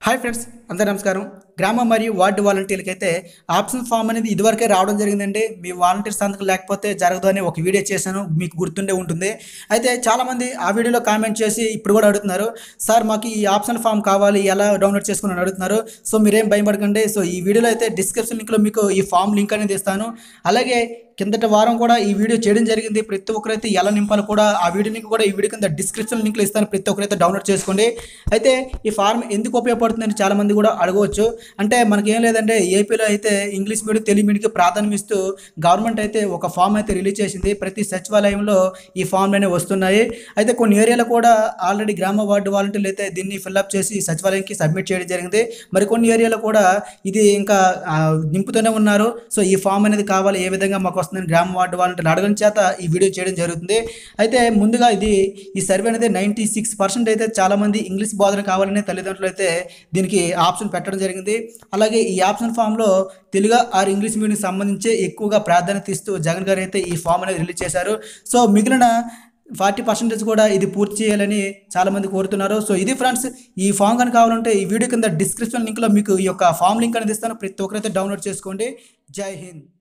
hi friends అందరూ నమస్కారం గ్రామ మరియు వార్డు వాలంటీర్లకి అయితే ఆప్షన్ ఫామ్ అనేది ఇదివరకే రావడం జరిగిందండి మీ వాలంటీర్ సంతకం లేకపోతే జరగదు అని ఒక వీడియో చేశాను మీకు గుర్తుండే ఉంటుంది అయితే చాలామంది ఆ వీడియోలో కామెంట్ చేసి ఇప్పుడు కూడా అడుగుతున్నారు సార్ మాకు ఈ ఆప్షన్ ఫామ్ కావాలి ఎలా డౌన్లోడ్ చేసుకుని అని అడుగుతున్నారు సో మీరేం భయపడకండి సో ఈ వీడియోలో అయితే డిస్క్రిప్షన్ లింక్లో మీకు ఈ ఫామ్ లింక్ అనేది ఇస్తాను అలాగే కిందటి వారం కూడా ఈ వీడియో చేయడం జరిగింది ప్రతి ఒక్కరైతే ఎలా నింపాలో కూడా ఆ వీడియో లింక్ కూడా ఈ వీడియో కింద డిస్క్రిప్షన్ లింక్లో ఇస్తాను ప్రతి ఒక్కరైతే డౌన్లోడ్ చేసుకోండి అయితే ఈ ఫార్మ్ ఎందుకు ఉపయోగపడుతుందని చాలా మంది కూడా అడగవచ్చు అంటే మనకి ఏం లేదంటే ఏపీలో అయితే ఇంగ్లీష్ మీడియం తెలుగు మీడియంకి ప్రాధాన్యం ఇస్తూ గవర్నమెంట్ అయితే ఒక ఫామ్ అయితే రిలీజ్ చేసింది ప్రతి సచివాలయంలో ఈ ఫామ్లు అనేవి వస్తున్నాయి అయితే కొన్ని ఏరియాలో కూడా ఆల్రెడీ గ్రామ వార్డు వాలంటీర్లు అయితే దీన్ని ఫిల్అప్ చేసి సచివాలయంకి సబ్మిట్ చేయడం జరిగింది మరి కొన్ని ఏరియాలో కూడా ఇది ఇంకా ఆ, నింపుతూనే ఉన్నారు సో ఈ ఫామ్ అనేది కావాలి ఏ విధంగా మాకు వస్తుందని గ్రామ వార్డు వాలంటీర్లు అడగడం చేత ఈ వీడియో చేయడం జరుగుతుంది అయితే ముందుగా ఇది ఈ సర్వే అనేది నైంటీ సిక్స్ పర్సెంట్ అయితే చాలామంది ఇంగ్లీష్ బోధన కావాలని తల్లిదండ్రులు అయితే దీనికి ఆప్షన్ పెట్టడం జరిగింది అలాగే ఈ ఆప్షన్ ఫామ్లో తెలుగు ఆర్ ఇంగ్లీష్ మీడియం సంబంధించి ఎక్కువగా ప్రాధాన్యత ఇస్తూ జగన్ గారు అయితే ఈ ఫామ్ అనేది రిలీజ్ చేశారు సో మిగిలిన ఫార్టీ పర్సెంటేజ్ కూడా ఇది పూర్తి చేయాలని చాలామంది కోరుతున్నారు సో ఇది ఫ్రెండ్స్ ఈ ఫామ్ కనుక కావాలంటే ఈ వీడియో కింద డిస్క్రిప్షన్ లింక్లో మీకు ఈ యొక్క ఫామ్ లింక్ అనేది ఇస్తాను ప్రతి ఒక్కరైతే డౌన్లోడ్ చేసుకోండి జై హింద్